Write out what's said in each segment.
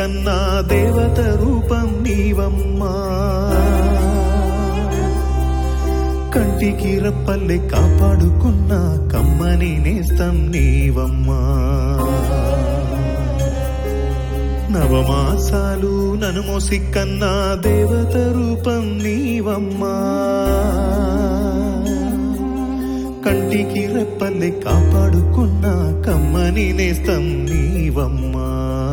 కన్నా దేవత రూపం నీవమ్మా కంటికి రప్పల్లె కాపాడుకున్న కమ్మని నేస్తం నీవమ్మా నవమాసాలు నను మోసి కన్నా దేవత రూపం నీవమ్మా కంటికి రెప్పల్లె కాపాడుకున్న కమ్మని నేస్తం నీవమ్మా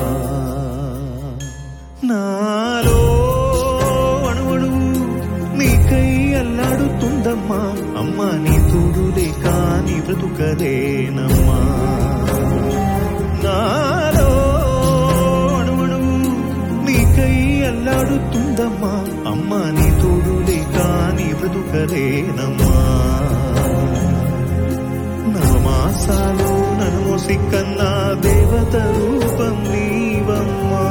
నాలో అణువణు నీకై అల్లాడుతుందమ్మా అమ్మా నీ తోడు లేక నీ బ్రతుకలేనమ్మా నాలో అణువణు నీకై అల్లాడుతుందమ్మా అమ్మా నీ తోడు లేక నీ బ్రతుకలేనమ్మా నవమాసాలు నన్ను మోసి కన్నా దేవత రూపం నీవమ్మా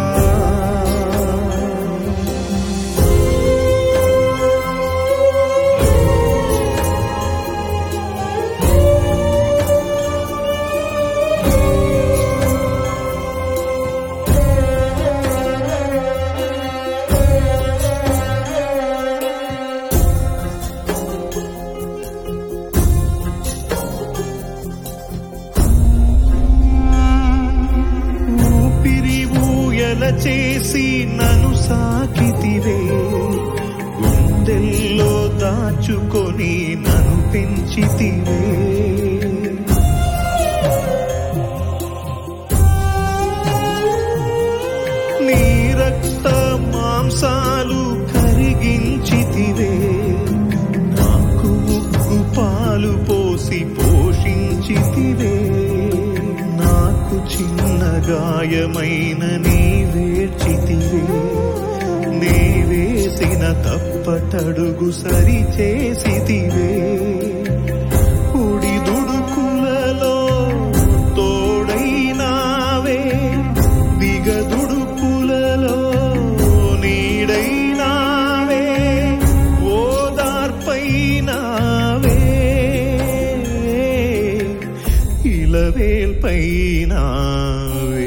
ఊపిరి ఊయల చేసి నన్ను సాకితివే గుండెల్లో దాచుకొని నన్ను పెంచితివే నీ రక్త మాంసాలు కరిగించితివే నాకు ముగ్గు పాలు పోసి పోషించితివే నాకు చిన్న గాయమైన నీవేర్చితివే నీ వేసిన తప్పటడుగు సరి చేసితివే ఉడి దుడుకులలో తోడైనావే దిగదుడుకులలో నీడైనావే ఓదార్పైనావే ఇలవేల్పైనావే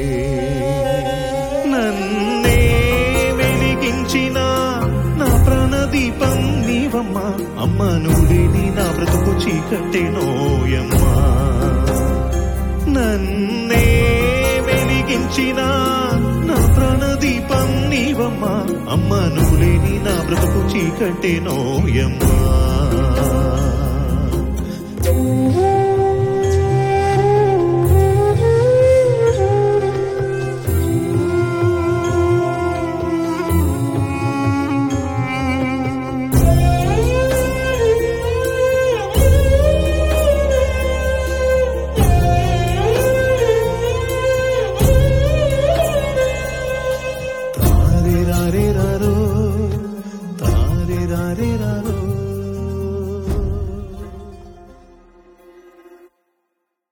నన్నే వెలిగించిన నా ప్రాణదీపం నీవమ్మా అమ్మ నుడిని నా బ్రతుకు చీకటెనోయమ్మా నన్నే వెలిగించిన నా ప్రాణదీపం నీవమ్మా అమ్మ నులేని నా బ్రతుకు చీకటెనోయమ్మా